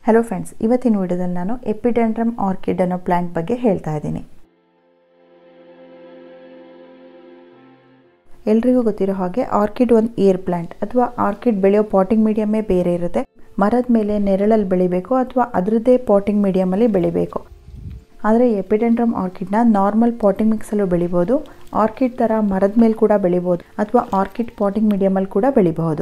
hello friends ಇವತ್ತಿನ ವಿಡಿಯೋದಲ್ಲಿ ನಾನು ಎಪಿಡೆಂಡ್ರಮ್ ಆರ್ಕಿಡ್ ಅನ್ನೋ ಪ್ಲ್ಯಾಂಟ್ ಬಗ್ಗೆ ಹೇಳ್ತಾ ಇದ್ದೀನಿ ಎಲ್ರಿಗೂ ಗೊತ್ತಿರೋ ಹಾಗೆ ಆರ್ಕಿಡ್ ಒಂದು ಏರ್ ಪ್ಲ್ಯಾಂಟ್ ಅಥವಾ ಆರ್ಕಿಡ್ ಬೆಳೆಯೋ ಪಾಟಿಂಗ್ ಮೀಡಿಯಮ್ಮೇ ಬೇರೆ ಇರುತ್ತೆ ಮರದ ಮೇಲೆ ನೆರಳಲ್ಲಿ ಬೆಳಿಬೇಕು ಅಥವಾ ಅದರದ್ದೇ ಪಾಟಿಂಗ್ ಮೀಡಿಯಮಲ್ಲಿ ಬೆಳಿಬೇಕು ಆದರೆ ಎಪಿಡೆಂಡ್ರಮ್ ಆರ್ಕಿಡ್ನ ನಾರ್ಮಲ್ ಪಾಟಿಂಗ್ ಮಿಕ್ಸಲ್ಲೂ ಬೆಳಿಬೋದು ಆರ್ಕಿಡ್ ಥರ ಮರದ ಮೇಲೆ ಕೂಡ ಬೆಳಿಬೋದು ಅಥವಾ ಆರ್ಕಿಡ್ ಪಾಟಿಂಗ್ ಮೀಡಿಯಮಲ್ಲಿ ಕೂಡ ಬೆಳಿಬಹುದು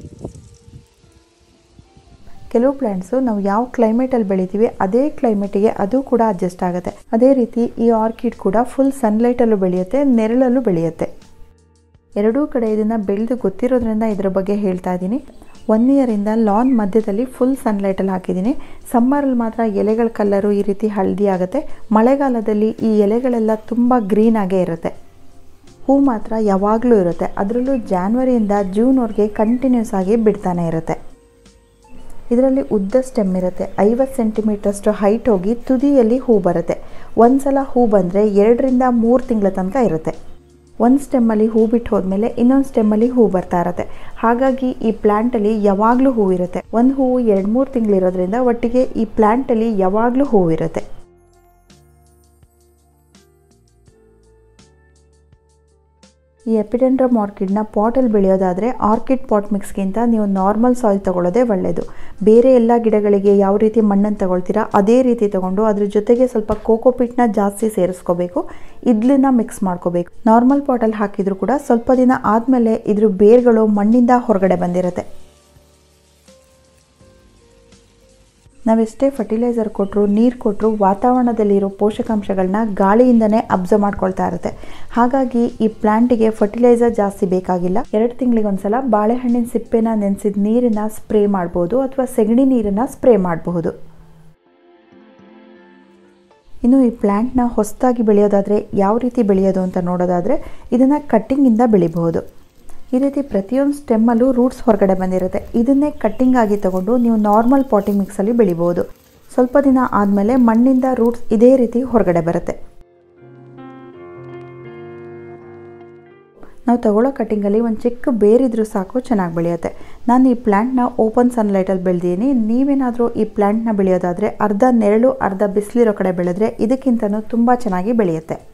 ಕೆಲವು ಪ್ಲ್ಯಾಂಟ್ಸು ನಾವು ಯಾವ ಕ್ಲೈಮೇಟಲ್ಲಿ ಬೆಳಿತೀವಿ ಅದೇ ಕ್ಲೈಮೇಟಿಗೆ ಅದು ಕೂಡ ಅಡ್ಜಸ್ಟ್ ಆಗುತ್ತೆ ಅದೇ ರೀತಿ ಈ ಆರ್ಕಿಡ್ ಕೂಡ ಫುಲ್ ಸನ್ಲೈಟಲ್ಲೂ ಬೆಳೆಯುತ್ತೆ ನೆರಳಲ್ಲೂ ಬೆಳೆಯುತ್ತೆ ಎರಡೂ ಕಡೆ ಇದನ್ನು ಬೆಳೆದು ಗೊತ್ತಿರೋದ್ರಿಂದ ಇದರ ಬಗ್ಗೆ ಹೇಳ್ತಾ ಇದ್ದೀನಿ ಒನ್ ಇಯರಿಂದ ಲಾನ್ ಮಧ್ಯದಲ್ಲಿ ಫುಲ್ ಸನ್ಲೈಟಲ್ಲಿ ಹಾಕಿದ್ದೀನಿ ಸಮ್ಮರಲ್ಲಿ ಮಾತ್ರ ಎಲೆಗಳ ಕಲ್ಲರು ಈ ರೀತಿ ಹಳದಿ ಆಗುತ್ತೆ ಮಳೆಗಾಲದಲ್ಲಿ ಈ ಎಲೆಗಳೆಲ್ಲ ತುಂಬ ಗ್ರೀನ್ ಆಗೇ ಇರುತ್ತೆ ಹೂ ಮಾತ್ರ ಯಾವಾಗಲೂ ಇರುತ್ತೆ ಅದರಲ್ಲೂ ಜಾನ್ವರಿಯಿಂದ ಜೂನ್ವರೆಗೆ ಕಂಟಿನ್ಯೂಸ್ ಆಗಿ ಬಿಡ್ತಾನೆ ಇರುತ್ತೆ ಇದರಲ್ಲಿ ಉದ್ದ ಸ್ಟೆಮ್ ಇರುತ್ತೆ ಐವತ್ತು ಸೆಂಟಿಮೀಟ್ರಷ್ಟು ಹೈಟ್ ಹೋಗಿ ತುದಿಯಲ್ಲಿ ಹೂ ಬರುತ್ತೆ ಒಂದು ಸಲ ಹೂ ಬಂದರೆ ಎರಡರಿಂದ ಮೂರು ತಿಂಗಳ ತನಕ ಇರುತ್ತೆ ಒಂದು ಸ್ಟೆಮ್ಮಲ್ಲಿ ಹೂ ಬಿಟ್ಟು ಹೋದ್ಮೇಲೆ ಇನ್ನೊಂದು ಸ್ಟೆಮ್ಮಲ್ಲಿ ಹೂ ಬರ್ತಾ ಇರುತ್ತೆ ಹಾಗಾಗಿ ಈ ಪ್ಲ್ಯಾಂಟಲ್ಲಿ ಯಾವಾಗಲೂ ಹೂ ಇರುತ್ತೆ ಒಂದು ಹೂವು ಎರಡು ಮೂರು ತಿಂಗಳಿರೋದ್ರಿಂದ ಒಟ್ಟಿಗೆ ಈ ಪ್ಲ್ಯಾಂಟಲ್ಲಿ ಯಾವಾಗಲೂ ಹೂ ಇರುತ್ತೆ ಈ ಎಪಿಡೆಂಡ್ರಮ್ ಆರ್ಕಿಡ್ನ ಪಾಟಲ್ಲಿ ಬೆಳೆಯೋದಾದರೆ ಆರ್ಕಿಡ್ ಪಾಟ್ ಮಿಕ್ಸ್ಗಿಂತ ನೀವು ನಾರ್ಮಲ್ ಸಾಯಿಲ್ ತೊಗೊಳ್ಳೋದೇ ಒಳ್ಳೆಯದು ಬೇರೆ ಎಲ್ಲ ಗಿಡಗಳಿಗೆ ಯಾವ ರೀತಿ ಮಣ್ಣನ್ನು ತಗೊಳ್ತೀರಾ ಅದೇ ರೀತಿ ತೊಗೊಂಡು ಅದ್ರ ಜೊತೆಗೆ ಸ್ವಲ್ಪ ಕೋಕೋಪಿಟ್ನ ಜಾಸ್ತಿ ಸೇರಿಸ್ಕೋಬೇಕು ಇದ್ಲನ್ನ ಮಿಕ್ಸ್ ಮಾಡ್ಕೋಬೇಕು ನಾರ್ಮಲ್ ಪಾಟಲ್ಲಿ ಹಾಕಿದರೂ ಕೂಡ ಸ್ವಲ್ಪ ದಿನ ಆದಮೇಲೆ ಇದ್ರ ಬೇರ್ಗಳು ಮಣ್ಣಿಂದ ಹೊರಗಡೆ ಬಂದಿರುತ್ತೆ ನಾವೆಷ್ಟೇ ಫರ್ಟಿಲೈಸರ್ ಕೊಟ್ಟರು ನೀರು ಕೊಟ್ಟರು ವಾತಾವರಣದಲ್ಲಿರೋ ಪೋಷಕಾಂಶಗಳನ್ನ ಗಾಳಿಯಿಂದನೇ ಅಬ್ಸರ್ವ್ ಮಾಡ್ಕೊಳ್ತಾ ಇರುತ್ತೆ ಹಾಗಾಗಿ ಈ ಪ್ಲ್ಯಾಂಟಿಗೆ ಫರ್ಟಿಲೈಸರ್ ಜಾಸ್ತಿ ಬೇಕಾಗಿಲ್ಲ ಎರಡು ತಿಂಗಳಿಗೊಂದ್ಸಲ ಬಾಳೆಹಣ್ಣಿನ ಸಿಪ್ಪೆನ ನೆನೆಸಿದ ನೀರನ್ನು ಸ್ಪ್ರೇ ಮಾಡ್ಬೋದು ಅಥವಾ ಸೆಗಣಿ ನೀರನ್ನು ಸ್ಪ್ರೇ ಮಾಡಬಹುದು ಇನ್ನು ಈ ಪ್ಲ್ಯಾಂಟ್ನ ಹೊಸದಾಗಿ ಬೆಳೆಯೋದಾದರೆ ಯಾವ ರೀತಿ ಬೆಳೆಯೋದು ಅಂತ ನೋಡೋದಾದರೆ ಇದನ್ನು ಕಟ್ಟಿಂಗಿಂದ ಬೆಳಿಬಹುದು ಈ ರೀತಿ ಪ್ರತಿಯೊಂದು ಸ್ಟೆಮ್ಮಲ್ಲೂ ರೂಟ್ಸ್ ಹೊರಗಡೆ ಬಂದಿರುತ್ತೆ ಇದನ್ನೇ ಕಟ್ಟಿಂಗ್ ಆಗಿ ತಗೊಂಡು ನೀವು ನಾರ್ಮಲ್ ಪಾಟಿಂಗ್ ಮಿಕ್ಸಲ್ಲಿ ಬೆಳಿಬೋದು ಸ್ವಲ್ಪ ದಿನ ಆದಮೇಲೆ ಮಣ್ಣಿಂದ ರೂಟ್ಸ್ ಇದೇ ರೀತಿ ಹೊರಗಡೆ ಬರುತ್ತೆ ನಾವು ತಗೊಳ್ಳೋ ಕಟ್ಟಿಂಗಲ್ಲಿ ಒಂದು ಚಿಕ್ಕ ಬೇರಿದ್ರೂ ಸಾಕು ಚೆನ್ನಾಗಿ ಬೆಳೆಯುತ್ತೆ ನಾನು ಈ ಪ್ಲ್ಯಾಂಟ್ನ ಓಪನ್ ಸನ್ಲೈಟಲ್ಲಿ ಬೆಳೆದೀನಿ ನೀವೇನಾದರೂ ಈ ಪ್ಲ್ಯಾಂಟ್ನ ಬೆಳೆಯೋದಾದರೆ ಅರ್ಧ ನೆರಳು ಅರ್ಧ ಬಿಸಿಲಿರೋ ಕಡೆ ಬೆಳೆದ್ರೆ ಇದಕ್ಕಿಂತನೂ ತುಂಬ ಚೆನ್ನಾಗಿ ಬೆಳೆಯುತ್ತೆ